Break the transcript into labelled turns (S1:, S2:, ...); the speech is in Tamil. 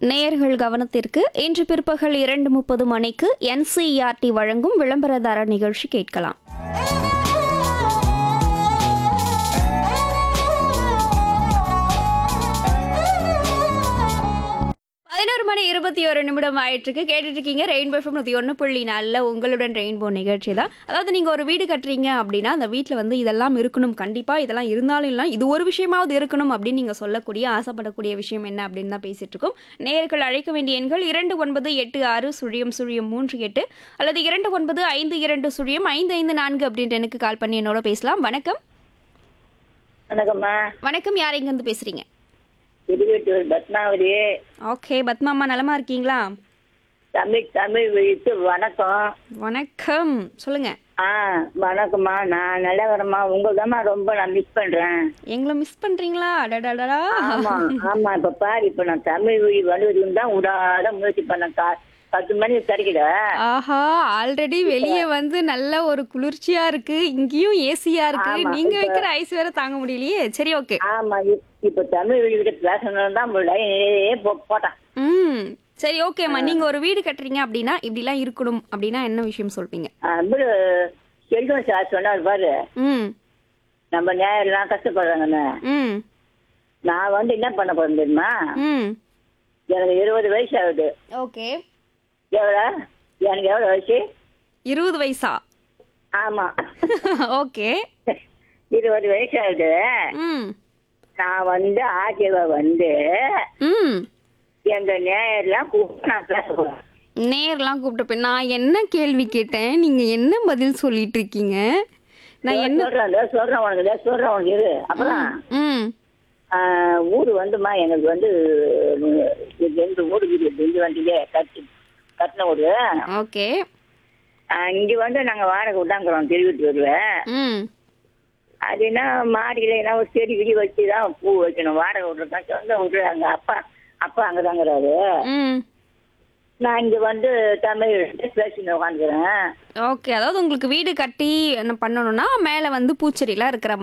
S1: நேயர்கள் கவனத்திற்கு இன்று பிற்பகல் இரண்டு முப்பது மணிக்கு என்சிஇஆர்டி வழங்கும் விளம்பரதார நிகழ்ச்சி கேட்கலாம் பதினோரு மணி இருபத்தி ஒரு நிமிடம் ஆயிட்டிருக்கு கேட்டுட்டு இருக்கீங்க ரெயின்போ எஃப்எம் நூற்றி ஒன்று புள்ளி நாலில் உங்களுடன் ரெயின்போ நிகழ்ச்சி தான் அதாவது நீங்கள் ஒரு வீடு கட்டுறீங்க அப்படின்னா அந்த வீட்டில் வந்து இதெல்லாம் இருக்கணும் கண்டிப்பாக இதெல்லாம் இருந்தாலும் இல்லை இது ஒரு விஷயமாவது இருக்கணும் அப்படின்னு நீங்கள் சொல்லக்கூடிய ஆசைப்படக்கூடிய விஷயம் என்ன அப்படின்னு தான் பேசிட்டு இருக்கோம் நேயர்கள் அழைக்க வேண்டிய எண்கள் இரண்டு ஒன்பது எட்டு ஆறு சுழியம் சுழியம் மூன்று எட்டு அல்லது இரண்டு ஒன்பது ஐந்து இரண்டு சுழியம் ஐந்து ஐந்து நான்கு அப்படின்ட்டு எனக்கு கால் பண்ணி என்னோட பேசலாம் வணக்கம்
S2: வணக்கம்மா
S1: வணக்கம் யார் இங்கேருந்து பேசுகிறீங்க
S2: திருவெட்டூர் பத்மாவதி
S1: ஓகே பத்மாம்மா நலமா இருக்கீங்களா
S2: தமிழ் தமிழ் விழித்து வணக்கம்
S1: வணக்கம் சொல்லுங்கள்
S2: ஆ வணக்கம்மா நான் நல்லவரம்மா உங்களை ரொம்ப நான் மிஸ் பண்றேன்
S1: எங்களை மிஸ் பண்றீங்களா அடடடடா
S2: ஆமா ஆமா இப்ப பாரு இப்ப நான் தமிழ் வழி வருவதுன்னு தான் விடாத முயற்சி பண்ணேன் கா பத்து மணிக்கு கிடைக்கல
S1: ஆஹா ஆல்ரெடி வெளியே வந்து நல்ல ஒரு குளிர்ச்சியா இருக்கு இங்கேயும் ஏசியா இருக்கு
S2: ஆமா,
S1: நீங்க
S2: இப்ப-
S1: வைக்கிற ஐஸ் வேற தாங்க முடியலையே சரி ஓகே
S2: ஆமா இப்- இப்ப தமிழ் வழி கிட்ட பேசணும் தான் லைனே போட்டான்
S1: ம் சரி ஓகேம்மா நீங்க ஒரு வீடு கட்டுறீங்க அப்படின்னா இப்படிலாம் இருக்கணும் அப்படின்னா என்ன விஷயம் சொல்வீங்க
S2: அப்படி செல்வம் சார் சொன்னார் பாரு
S1: ம்
S2: நம்ம நேரெல்லாம் கஷ்டப்படுறாங்கன்னு
S1: ம்
S2: நான் வந்து என்ன பண்ண போறேன் தெரியுமா
S1: ம்
S2: எனக்கு இருபது வயசு ஆகுது
S1: ஓகே
S2: எவ்வளோ எனக்கு எவ்வளோ வயசு
S1: இருபது வயசா
S2: ஆமா
S1: ஓகே
S2: இருபது வயசு ஆகுது
S1: ம்
S2: நான் வந்து ஆஜீவா வந்து
S1: ம்
S2: எங்க நேயர்லாம் கூப்பிட்டு நான் பேச போறேன்
S1: நேர்லாம் கூப்பிட்டு நான் என்ன கேள்வி கேட்டேன் நீங்க என்ன பதில் சொல்லிட்டு இருக்கீங்க நான் என்ன
S2: சொல்றேன் இதோ சொல்றேன் உனக்கு இதோ சொல்றேன் உனக்கு இரு அப்புறம்
S1: ம்
S2: ஆஹ், ஊரு வந்துமா எனக்கு வந்து இது ரெண்டு ஊரு இருக்குது இங்க வண்டியிலே கட்டி கட்டின ஊரு
S1: ஓகே
S2: ஆஹ், இங்க வந்து நாங்க வாடகை விட்டாங்கிறோம் திருவிட்டு வருவேன்
S1: ம்
S2: அது என்ன மாடியில என்ன ஒரு செடி கிடி வச்சு தான் பூ வைக்கணும் வாடகை விட்றது தான் சொந்த வீடு அங்க அப்பா அப்பா அங்கே தாங்கிறாரு
S1: ம்
S2: நான் இங்க வந்து தமிழ் பேசின்னு உட்காந்துக்கிறேன்
S1: ஓகே அதாவது உங்களுக்கு வீடு கட்டி என்ன பண்ணணும்னா மேலே வந்து பூச்செடிலாம் இருக்கிற